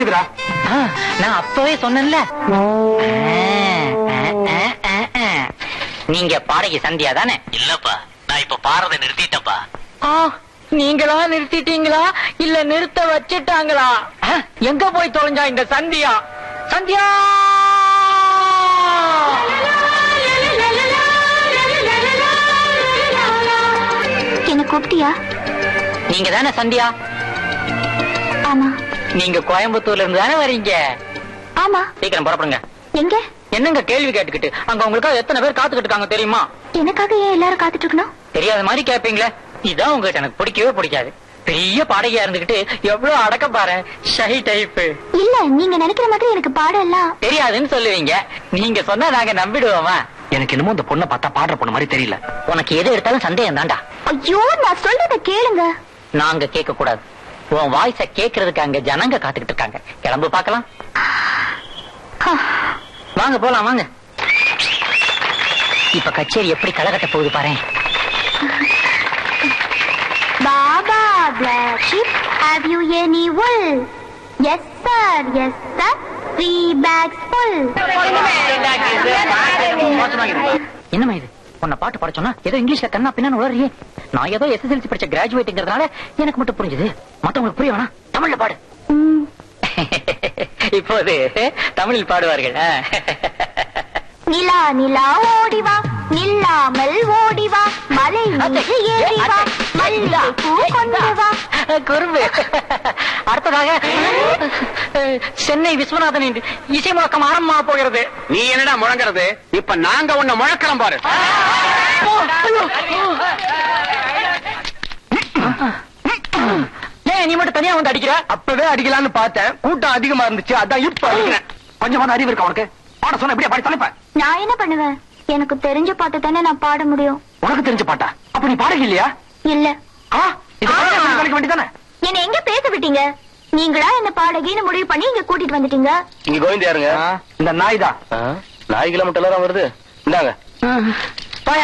இருக்குடா ஆ, நான் அப்பவே சொன்னேன்ல ஆ, ஆ, ஆ, ஆ. நீங்க பாடகி சந்தியா தானே இல்லப்பா நான் இப்ப பாடுறதை நிறுத்திட்டப்பா ஆ, நீங்களா நிறுத்திட்டீங்களா இல்ல நிறுத்த வச்சிட்டாங்களா ஆ, எங்க போய் தொலைஞ்சா இந்த சந்தியா சந்தியா என்ன கூப்பிட்டியா நீங்க தானே சந்தியா ஆமா நீங்க கோயம்புத்தூர்ல இருந்து தானே வரீங்க ஆமா சீக்கிரம் புறப்படுங்க எங்க என்னங்க கேள்வி கேட்டுக்கிட்டு அங்க உங்களுக்காக எத்தனை பேர் காத்துக்கிட்டு இருக்காங்க தெரியுமா எனக்காக ஏன் எல்லாரும் காத்துட்டு இருக்கணும் தெரியாத மாதிரி கேப்பீங்களே இதான் உங்ககிட்ட எனக்கு பிடிக்கவே பிடிக்காது பெரிய பாடகியா இருந்துகிட்டு எவ்வளவு அடக்க பாரு ஷை டைப் இல்ல நீங்க நினைக்கிற மாதிரி எனக்கு பாடம் எல்லாம் தெரியாதுன்னு சொல்லுவீங்க நீங்க சொன்னா நாங்க நம்பிடுவோமா எனக்கு என்னமோ இந்த பொண்ணை பார்த்தா பாடுற பொண்ணு மாதிரி தெரியல உனக்கு எது எடுத்தாலும் சந்தேகம் தான்டா ஐயோ நான் சொல்றத கேளுங்க நாங்க கேட்க கூடாது உன் வாய்ஸ கேக்குறதுக்கு அங்க ஜனங்க காத்துக்கிட்டு இருக்காங்க கிளம்பு பார்க்கலாம் வாங்க போலாம் வாங்க இப்ப கச்சேரி எப்படி களகட்ட போகுது பாரு Baba black sheep have you any wool yes sir yes sir three bags full என்னமா இது உன்னை பாட்டு பாட சொன்னா ஏதோ இங்கிலீஷ்ல கண்ணா பின்னான்னு உளறியே நான் ஏதோ எஸ்எஸ்எல்சி படிச்ச கிராஜுவேட்டுங்கிறதுனால எனக்கு மட்டும் புரிஞ்சுது மத்தவங்களுக்கு புரிய வேணாம் தமிழ்ல பாடு ம், இப்போது தமிழில் பாடுவார்கள் ஆ. நிலா நிலா ஓடிவா நில்லாமல் ஓடிவா மலை மீது ஏறிவா மல்லிகை பூ கொண்டு வா குறும்பு அடுத்ததாக சென்னை விஸ்வநாதனின் இசை முழக்கம் ஆரம்பமாக போகிறது நீ என்னடா முழங்குறது இப்ப நாங்க உன்னை முழக்கலாம் பாரு ஏன் நீ மட்டும் தனியா வந்து அடிக்கிற அப்பவே அடிக்கலாம்னு பார்த்தேன் கூட்டம் அதிகமா இருந்துச்சு அதான் இப்ப அடிக்கிறேன் கொஞ்சமான அறிவு இருக்கா உனக்கு பாட சொன்ன எப்படியா பாடி தலைப்ப நான் என்ன பண்ணுவேன் எனக்கு தெரிஞ்ச பாட்டு தானே நான் பாட முடியும் உனக்கு தெரிஞ்ச பாட்டா அப்ப நீ பாடகி இல்லையா இல்ல ஆ, இது பாடகி கலைக்க வேண்டியதானே என்ன எங்க பேச விட்டீங்க நீங்களா என்ன பாடகின்னு முடிவு பண்ணி இங்க கூட்டிட்டு வந்துட்டீங்க இங்க கோவிந்த் யாருங்க இந்த நாய் தான் நாய் கிலோமீட்டர் எல்லாம் வருது இந்தாங்க போயா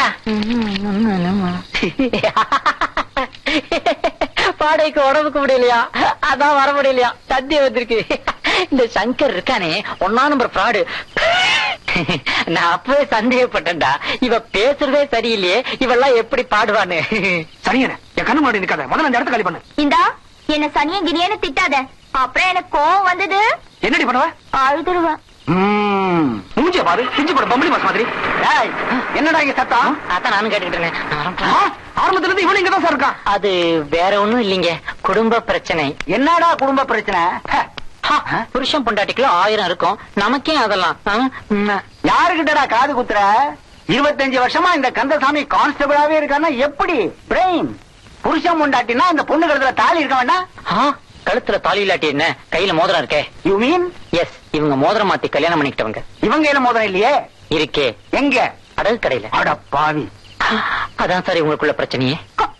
பாடைக்கு உடம்புக்கு முடியலையா அதான் வர முடியலையா சத்தியம் வந்திருக்கு இந்த சங்கர் இருக்கானே ஒன்னா நம்பர் ஃப்ராடு நான் அப்பவே சந்தேகப்பட்டேன்டா இவ பேசுறதே சரியில்லையே இவெல்லாம் எப்படி பாடுவான்னு சரியான என் கண்ணு முன்னாடி நிக்காத முதல்ல அந்த இடத்த காலி பண்ணு இந்தா என்ன சனிய கினியன்னு திட்டாத அப்புறம் எனக்கு கோவம் வந்தது என்னடி பண்ணுவ அழுதுருவேன் ம், மூஞ்சிய பாரு பிஞ்சு போட பம்பளி மாஸ் மாதிரி ஏய், என்னடா இங்க சத்தம் அதான் நானும் கேட்டுக்கிட்டு இருந்தேன் நான் வரேன்ப்பா. ஆ, ஆரம்பத்துல இருந்து இவனு இங்கதான் சார் இருக்கான் அது வேற ஒண்ணும் இல்லைங்க குடும்ப பிரச்சனை என்னடா குடும்ப பிரச்சனை ஹ, ஹா, புருஷன் பொண்டாட்டிக்குள்ள ஆயிரம் இருக்கும் நமக்கே அதெல்லாம் ஆ, ம். யாருகிட்டடா காது குத்துற இருபத்தஞ்சு வருஷமா இந்த கந்தசாமி கான்ஸ்டபிளாவே இருக்கான்னா எப்படி பிரெயின் புருஷன் முண்டாட்டினா இந்த பொண்ணு கழுத்துல தாலி இருக்க வேண்டாம் ஆ, கழுத்துல தாலி இல்லாட்டி என்ன கையில மோதிரம் இருக்கே யூ மீன் எஸ் இவங்க மோதிரம் மாத்தி கல்யாணம் பண்ணிக்கிட்டவங்க இவங்க என்ன மோதிரம் இல்லையே இருக்கே எங்க அடகு கடையில அட பாவி அதான் சார் உங்களுக்குள்ள பிரச்சனையே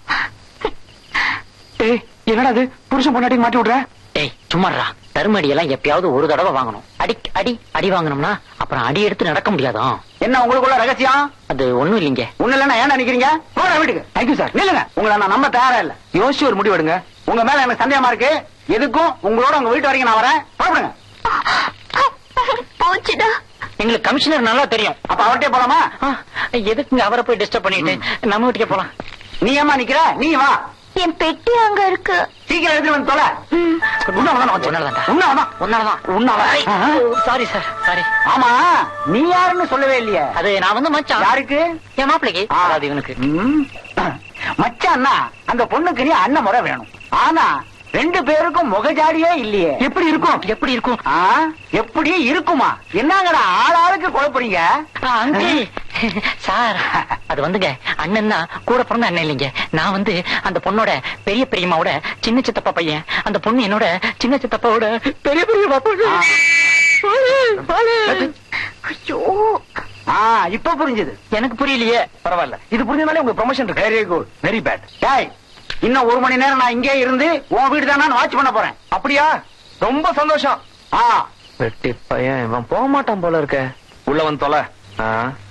ஏய் என்னடா இது புருஷன் பொண்டாட்டி மாட்டி விடுற டேய் சும்மாடா தருமடி எல்லாம் எப்பயாவது ஒரு தடவை வாங்கணும் அடி அடி அடி வாங்கணும்னா அப்புறம் அடி எடுத்து நடக்க முடியாதான் என்ன உங்களுக்குள்ள ரகசியம் அது ஒண்ணும் இல்லைங்க ஒண்ணு இல்லன்னா ஏன் நினைக்கிறீங்க போற வீட்டுக்கு தேங்க்யூ சார் நில்லுங்க உங்களை நான் நம்ப தயாரா இல்ல யோசிச்சு ஒரு முடிவு எடுங்க உங்க மேல எனக்கு சந்தேகமா இருக்கு எதுக்கும் உங்களோட உங்க வீட்டு வரைக்கும் நான் வரேன் புறப்படுங்க போச்சுடா எங்களுக்கு கமிஷனர் நல்லா தெரியும் அப்ப அவர்கிட்ட போலாமா ஆ, எதுக்குங்க அவரை போய் டிஸ்டர்ப் பண்ணிட்டு நம்ம வீட்டுக்கே போலாம் நீ ஏமா நிக்கிற நீ வா என் பெட்டி அங்க இருக்கு சீக்கிரம் எடுத்து வந்து தொலை ம். உன்னாலதான் வந்து. உன்னாலதான்டா. உன்னாலதான். ஒன்னாலதான் உன்னால. சாரி சார் சாரி ஆமா நீ யாருன்னு சொல்லவே இல்லையே அது நான் வந்து மச்சான் யாருக்கு என் மாப்பிளைக்கு ஆ. அதாவது இவனுக்கு ம். மச்சான்னா அந்த பொண்ணுக்கு நீ அண்ணன் முறை வேணும் ஆனா ரெண்டு பேருக்கும் முகஜாடியே இல்லையே எப்படி இருக்கும் எப்படி இருக்கும் ஆ, எப்படி இருக்குமா என்னங்கடா ஆளாளுக்கு குழப்பறீங்க ஆ, அங்கிள் சார் அது வந்துங்க அண்ணன்னா கூட பிறந்த அண்ணன் இல்லைங்க நான் வந்து அந்த பொண்ணோட பெரிய பெரியம்மாவோட சின்ன சித்தப்பா பையன் அந்த பொண்ணு என்னோட சின்ன சித்தப்பாவோட பெரிய பெரியம்மா பொண்ணு ஆ. பாலு, பாலு. ஐயோ ஆ, இப்ப புரிஞ்சது எனக்கு புரியலையே பரவாயில்ல இது புரிஞ்சனாலே உங்க promotion very good very bad டேய் இன்னும் ஒரு மணி நேரம் நான் இங்கே இருந்து உன் வீடு தான் நான் வாட்ச் பண்ண போறேன் அப்படியா ரொம்ப சந்தோஷம் ஆ வெட்டி பையன் இவன் போக மாட்டான் போல இருக்க உள்ள வந்து தொலை